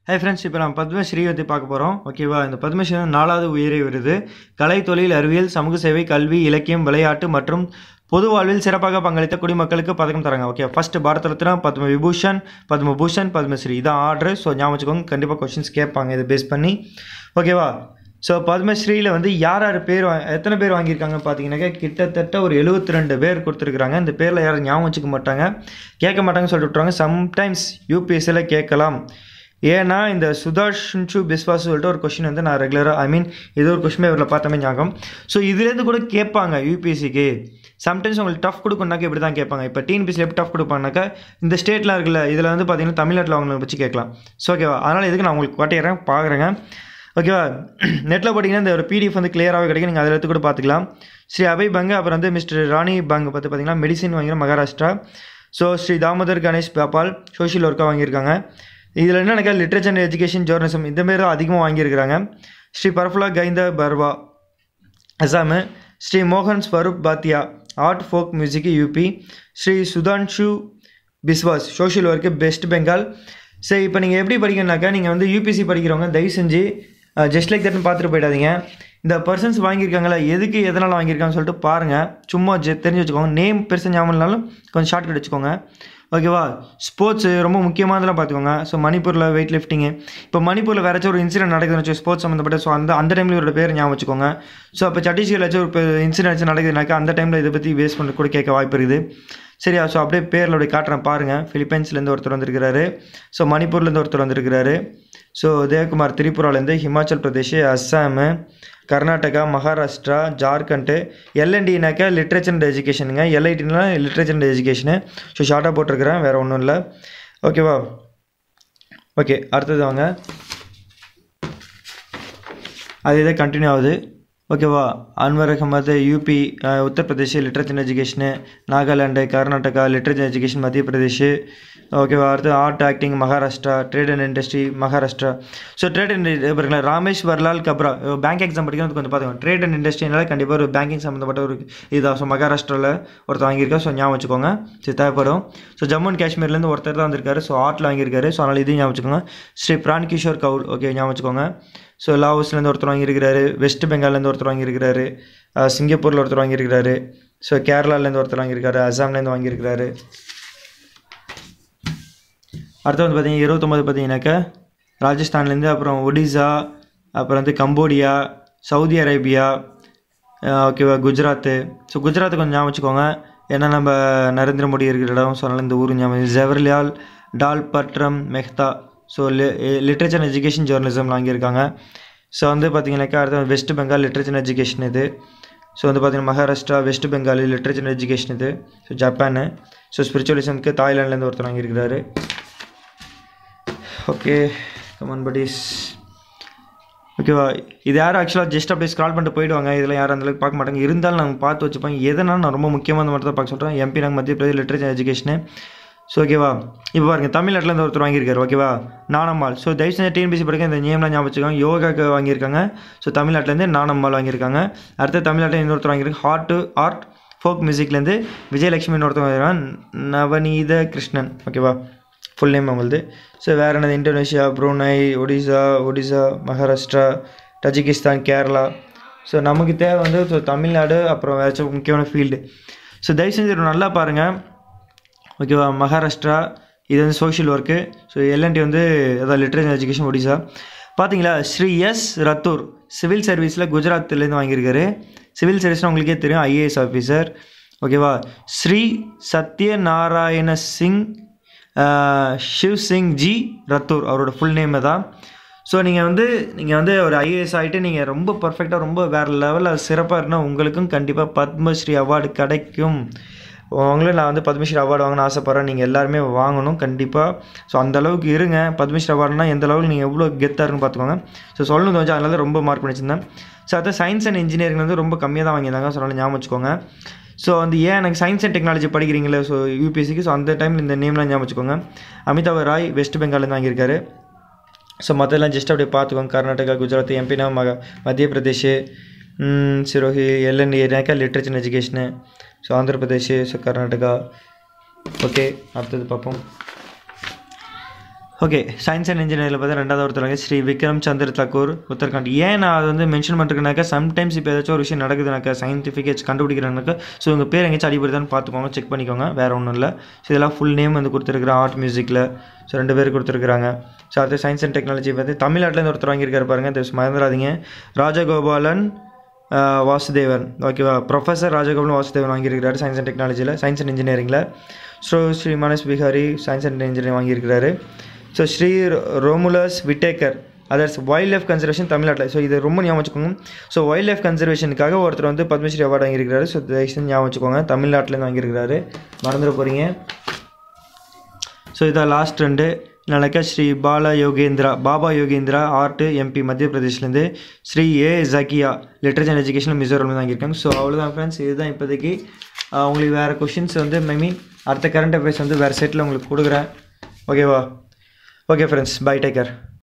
hi friends இப்போ நம்ம பத்மஸ்ரீ பற்றி பார்க்க போகிறோம் ஓகேவா இந்த பத்மஸ்ரீ வந்து நாலாவது உயரிய விருது கலை தொழில் அறிவியல் சமூக சேவை கல்வி இலக்கியம் விளையாட்டு மற்றும் பொது வாழ்வில் சிறப்பாக பங்களித்த குடிமக்களுக்கு பதக்கம் தராங்க ஓகே ஃபர்ஸ்ட் பாரத ரத்னா பத்ம விபூஷன் பத்மபூஷன் பத்மஸ்ரீ இதான் ஆர்டர் ஸோ ஞாபகம் வச்சுக்கோங்க கண்டிப்பாக கொஷின்ஸ் கேட்பாங்க இதை பேஸ் பண்ணி ஓகேவா ஸோ பத்மஸ்ரீயில் வந்து யார் யார் பேர் வா எத்தனை பேர் வாங்கியிருக்காங்க பார்த்தீங்கன்னாக்கா கிட்டத்தட்ட ஒரு எழுபத்தி ரெண்டு பேர் கொடுத்துருக்குறாங்க இந்த பேரில் யாரும் ஞாபகம் வச்சுக்க மாட்டாங்க கேட்க மாட்டாங்கன்னு சொல்லிட்டு விட்ருவாங்க சம்டைம்ஸ் யூபிஎஸ்சியில் கேட்கலாம் ஏன்னா இந்த சுதாஷன்ஷு பிஸ்வாஸ் சொல்லிட்டு ஒரு கொஷின் வந்து நான் ரெகுலராக ஐ மீன் இது ஒரு கொஷின் இவரில் பார்த்தமே ஞாபகம் ஸோ இதுலேருந்து கூட கேட்பாங்க யூபிஎஸ்சிக்கு சம்டைம்ஸ் உங்களுக்கு டஃப் கொடுக்கணுனாக்கா இப்படி தான் கேட்பாங்க இப்போ டிஎன்பிசியில் எப்படி டஃப் கொடுப்பாங்கனாக்கா இந்த ஸ்டேட்டில் இருக்குல்ல இதில் வந்து பார்த்தீங்கன்னா தமிழ்நாட்டில் அவங்களை வச்சு கேட்கலாம் ஸோ ஓகேவா அதனால் இதுக்கு நான் உங்களுக்கு காட்டிடுறேன் பார்க்குறேங்க ஓகேவா நெட்டில் போட்டிங்கன்னா இந்த ஒரு பிடிஎஃப் வந்து கிளியராகவே கிடைக்கும் நீங்கள் அதில் எடுத்து கூட பார்த்துக்கலாம் ஸ்ரீ அபய் பங்கு அப்புறம் வந்து மிஸ்டர் ராணி பங்கு பார்த்து பார்த்தீங்கன்னா மெடிசின் வாங்கிற மகாராஷ்டிரா ஸோ ஸ்ரீ தாமோதர் கணேஷ் பாப்பால் சோஷியல் ஒர்க்காக வாங்கியிருக்காங்க இதில் என்ன எனக்கு லிட்ரேச்சர் அண்ட் எஜுகேஷன் ஜேர்னலிசம் இந்த மாரி தான் அதிகமாக வாங்கியிருக்கிறாங்க ஸ்ரீ பர்ஃபுலா கைந்த பர்வா அசாமு ஸ்ரீ மோகன் Swarup Bhatia art folk music UP Shri Sudhanshu Biswas social work west Bengal சரி இப்போ நீங்கள் எப்படி படிக்கணுனாக்கா நீங்கள் வந்து யூபிசி படிக்கிறவங்க தயவு செஞ்சு ஜஸ்ட் லைக் தட்னு பார்த்துட்டு போயிடாதீங்க இந்த பர்சன்ஸ் வாங்கியிருக்காங்களா எதுக்கு எதனால் வாங்கியிருக்காங்கன்னு சொல்லிட்டு பாருங்கள் சும்மா ஜெ தெரிஞ்சு வச்சுக்கோங்க நேம் பெருசாக ஞாபகம் இல்லைனாலும் கொஞ்சம் ஷார்ட்கட் வச்சுக்கோங்க ஓகேவா ஸ்போர்ட்ஸு ரொம்ப முக்கியமானதெல்லாம் பார்த்துக்கோங்க ஸோ மணிப்பூரில் வெயிட் லிஃப்டிங்கு இப்போ மணிப்பூரில் வேறாச்சும் ஒரு இன்சிடென்ட் நடக்குதுன்னு வச்சு ஸ்போர்ட்ஸ் சம்மந்தப்பட்ட ஸோ அந்த அந்த டைமில் இவரோட பேர் ஞாபகம் வச்சுக்கோங்க ஸோ அப்போ சத்தீஸ்கரில் ஏதாச்சும் ஒரு இன்சிடென்ட்ஸ் நடக்குதுனாக்கா அந்த டைமில் இதை பற்றி வேஸ்ட் பண்ண கூட கேட்க வாய்ப்பு இருக்குது சரியா ஸோ அப்படியே பேரில் அப்படியே காட்டுறேன் பாருங்கள் ஃபிலிப்பைன்ஸ்லேருந்து ஒருத்தர் வந்திருக்கிறாரு ஸோ மணிப்பூர்லேருந்து ஒருத்தர் வந்திருக்கிறாரு ஸோ உதயகுமார் திரிபுராலேருந்து ஹிமாச்சல் பிரதேஷ் அஸ்ஸாமு கர்நாடகா மகாராஷ்டிரா ஜார்க்கண்ட்டு எல்என்டினாக்கா லிட்ரேச்சர் அண்ட் எஜுகேஷனுங்க எல்ஐடினா லிட்ரேச்சர் அண்ட் எஜுகேஷனு ஸோ ஷார்ட்டாக போட்டிருக்கிறேன் வேறு ஒன்றும் இல்லை ஓகேவா ஓகே அடுத்தது வாங்க அது இதே கண்டினியூ ஆகுது ஓகேவா Anwar Ahmed UP Uttar Pradesh literature education Nagaland Karnataka literature education Madhya Pradesh ஓகேவா அடுத்து art acting Maharashtra trade and industry Maharashtra so trade and பாருங்களா ராமேஷ் வர்லால் கப்ரா பேங்க் எக்ஸாம் படிக்கிறது கொஞ்சம் பார்த்துக்கோங்க ட்ரேட் அண்ட் இண்டஸ்ட்ரினால கண்டிப்பாக ஒரு பேங்கிங் சம்மந்தப்பட்ட ஒரு இதாக ஸோ மகாராஷ்டிராவில் ஒருத்தர் வாங்கியிருக்கா ஸோ ஞாபகம் வச்சுக்கோங்க சரி தேவைப்படும் ஸோ ஜம்மு அண்ட் காஷ்மீர்லேருந்து ஒருத்தர் தான் வந்திருக்காரு ஸோ ஆர்ட்டில் வாங்கியிருக்காரு ஸோ அதனால் இதையும் ஞாபகம் வச்சுக்கோங்க ஸ்ரீ பிரான் கிஷோர் கவுல் ஓகே ஞாபகம் வச்சுக்கோங்க ஸோ லாவோஸ்லேருந்து ஒருத்தர் வாங்கியிருக்கிறாரு வெஸ்ட் பெங்கால்லேருந்து ஒருத்தர் வாங்கியிருக்கிறாரு சிங்கப்பூரில் ஒருத்தர் வாங்கியிருக்கிறாரு ஸோ கேரளாலேருந்து ஒருத்தர் வாங்கியிருக்காரு அசாம்லேருந்து வாங்கியிருக்கிறாரு அடுத்து வந்து பார்த்தீங்கன்னா இருபத்தொம்பது பார்த்தீங்கன்னாக்கா ராஜஸ்தான்லேருந்து அப்புறம் ஒடிசா அப்புறம் வந்து கம்போடியா சவுதி அரேபியா ஓகேவா குஜராத்து ஸோ குஜராத்தை கொஞ்சம் ஞாபகம் வச்சுக்கோங்க ஏன்னா நம்ம நரேந்திர மோடி இருக்கிற இடம் ஸோ அதனால் இந்த ஊர் ஞாபகம் ஜவஹர்லால் டால் பட்ரம் Mehta so literature and education journalism வாங்கியிருக்காங்க ஸோ வந்து பார்த்தீங்கன்னாக்கா அடுத்து west Bengal literature and education இது ஸோ வந்து பார்த்தீங்கன்னா Maharashtra west Bengal literature and education இது ஸோ ஜப்பானு ஸோ ஸ்பிரிச்சுவலிசம்க்கு தாய்லாண்ட்லேருந்து ஒருத்தர் வாங்கியிருக்கிறாரு ஓகே கமான் படிஸ் ஓகேவா இது யாரும் ஆக்சுவலாக ஜஸ்ட் அப்படியே ஸ்க்ரால் பண்ணிட்டு போயிடுவாங்க இதில் யாரும் அந்தளவுக்கு பார்க்க மாட்டாங்க இருந்தாலும் நாங்கள் பார்த்து வச்சுப்போம் எதனாலும் நான் ரொம்ப முக்கியமான மட்டும் தான் பார்க்க சொல்கிறேன் எம்பி நாங்கள் மத்திய பிரதேஷ் லிட்ரேச்சர் எஜுகேஷனு ஸோ ஓகேவா இப்போ பாருங்க தமிழ்நாட்டிலேருந்து ஒருத்தர் வாங்கியிருக்காரு ஓகேவா நானம்மாள் ஸோ தயவு செஞ்சு டிஎன்பிசி படிக்க இந்த நேம்லாம் ஞாபகம் வச்சுக்கோங்க யோகாக்கு வாங்கியிருக்காங்க ஸோ தமிழ்நாட்டிலேருந்து நானம்மாள் வாங்கியிருக்காங்க அடுத்து தமிழ்நாட்டில் இன்னொருத்தர் வாங்கியிருக்கு ஹார்ட் ஆர்ட் ஃபோக் மியூசிக்லேருந்து விஜயலட்சுமின்னு ஒருத்தர் வாங்கியிருக்காங்க நவநீத கிருஷ்ணன் ஓகேவா ஃபுல் நேம் அவங்களது ஸோ வேறு என்னது Indonesia Brunei Odisha Odisha Maharashtra Tajikistan Kerala so நமக்கு தேவை வந்து ஸோ தமிழ்நாடு அப்புறம் வேறு முக்கியமான ஃபீல்டு ஸோ தயவு செஞ்சு நல்லா பாருங்கள் ஓகேவா மகாராஷ்டிரா இது வந்து சோஷியல் ஒர்க்கு ஸோ எல்என்டி வந்து அதாவது லிட்ரேச்சர் எஜுகேஷன் ஒடிசா பார்த்தீங்களா ஸ்ரீ எஸ் ரத்தூர் சிவில் சர்வீஸில் குஜராத்லேருந்து வாங்கியிருக்காரு சிவில் சர்வீஸ்னால் உங்களுக்கே தெரியும் ஐஏஎஸ் ஆஃபீஸர் ஓகேவா ஸ்ரீ சத்யநாராயண சிங் ஷிவ் சிங் ஜி ரத்தூர் அவரோட ஃபுல் நேம் தான் ஸோ நீங்கள் வந்து நீங்கள் வந்து ஒரு ஐஏஎஸ் ஆகிட்டு நீங்கள் ரொம்ப பர்ஃபெக்டாக ரொம்ப வேறு லெவலில் சிறப்பாக இருந்தால் உங்களுக்கும் கண்டிப்பாக பத்மஸ்ரீ அவார்டு கிடைக்கும் அவங்களும் நான் வந்து பத்மஸ்ரீ அவார்டு வாங்கணும்னு ஆசைப்பட்றேன் நீங்கள் எல்லாருமே வாங்கணும் கண்டிப்பாக ஸோ அந்த அளவுக்கு இருங்க பத்மஸ்ரீ அவார்டுனா எந்த அளவுக்கு நீங்கள் எவ்வளோ கெத்தாக இருக்குன்னு பார்த்துக்கோங்க ஸோ சொல்லணும் தோணுச்சு அதனால ரொம்ப மார்க் பண்ணிச்சிருந்தேன் ஸோ அதான் சயின்ஸ் அண்ட் இன்ஜினியரிங் வந்து ரொம்ப கம்மியாக தான் வாங்கியிருந்தாங்க ஸோ அதனால் ஞாபகம் வச்சுக்கோங்க ஸோ வந்து ஏன் எனக்கு சயின்ஸ் அண்ட் டெக்னாலஜி படிக்கிறீங்களே ஸோ யூபிஎஸ்சிக்கு ஸோ அந்த டைமில் இந்த நேம்லாம் ஞாபகம் வச்சுக்கோங்க அமிதாப் ராய் வெஸ்ட் பெங்கால்லேருந்து வாங்கியிருக்காரு ஸோ மற்றெல்லாம் ஜஸ்ட் அப்படியே பார்த்துக்கோங்க கர்நாடகா குஜராத் எம்பினா மக மத்திய பிரதேஷ் சிரோஹி எல்என் ஏரியாக்கா literature education so Andhra Pradesh so Karnataka okay அடுத்தது பார்ப்போம் ஓகே சயின்ஸ் அண்ட் இன்ஜினியரில் பார்த்தா ரெண்டாவது ஒருத்தர் ஸ்ரீ விக்ரம் சந்திர தாக்கூர் உத்தரகாண்ட் ஏன் நான் அது வந்து மென்ஷன் பண்ணிருக்கேனாக்கா சம்டைம்ஸ் இப்போ ஏதாச்சும் ஒரு விஷயம் நடக்குதுனாக்கா சயின்டிஃபிக் ஏச்சு கண்டுபிடிக்கிறாங்கனாக்கா ஸோ உங்கள் பேர் எங்கேயாச்சும் அடிபடுதான்னு பார்த்துக்கோங்க செக் பண்ணிக்கோங்க வேறு ஒன்றும் இல்லை ஸோ இதெல்லாம் ஃபுல் நேம் வந்து கொடுத்துருக்குறேன் ஆர்ட் மியூசிக்கில் ஸோ ரெண்டு பேர் கொடுத்துருக்குறாங்க ஸோ அடுத்து சயின்ஸ் அண்ட் டெக்னாலஜி பார்த்து தமிழ்நாட்டிலேருந்து ஒருத்தர் வாங்கியிருக்காரு பாருங்கள் this மறந்துடாதீங்க ராஜகோபாலன் ஆஹ், வாசுதேவன் ஓகேவா ப்ரொஃபஸர் ராஜகோபாலன் வாசுதேவன் வாங்கியிருக்கிறாரு சயின்ஸ் அண்ட் டெக்னாலஜியில் சயின்ஸ் அண்ட் இன்ஜினியரிங்கில் so Shri Manas Bihari science and engineering வாங்கியிருக்கிறாரு so Shri Romulus Whitaker others wildlife conservation தமிழ்நாட்டில் ஸோ இது ரொம்ப ஞாபகம் வச்சுக்கோங்க ஸோ வைல்ட் லைஃப் கன்சர்வேஷனுக்காக ஒருத்தர் வந்து பத்மஸ்ரீ அவார்டு வாங்கியிருக்கிறாரு ஸோ தயவுசெய்து ஞாபகம் வச்சுக்கோங்க தமிழ்நாட்டிலேருந்து வாங்கியிருக்கிறாரு மறந்துட போகிறீங்க ஸோ இதான் லாஸ்ட் ரெண்டு நாளைக்கா ஸ்ரீ பாலா யோகேந்திரா பாபா யோகேந்திரா ஆர்ட் எம்பி மத்திய பிரதேஷ்லேருந்து Shri A Zakia literature and education மிசோரம்ல வாங்கியிருக்காங்க ஸோ அவ்வளோதான் ஃப்ரெண்ட்ஸ் இதுதான் இப்போதைக்கு ஆஹ், உங்களுக்கு வேறு கொஷின்ஸ் வந்து மே அடுத்த கரண்ட் அஃபேர்ஸ் வந்து வேறு செட்டில் உங்களுக்கு கொடுக்குறேன் ஓகேவா ஓகே ஃப்ரெண்ட்ஸ் பை டேக்கர்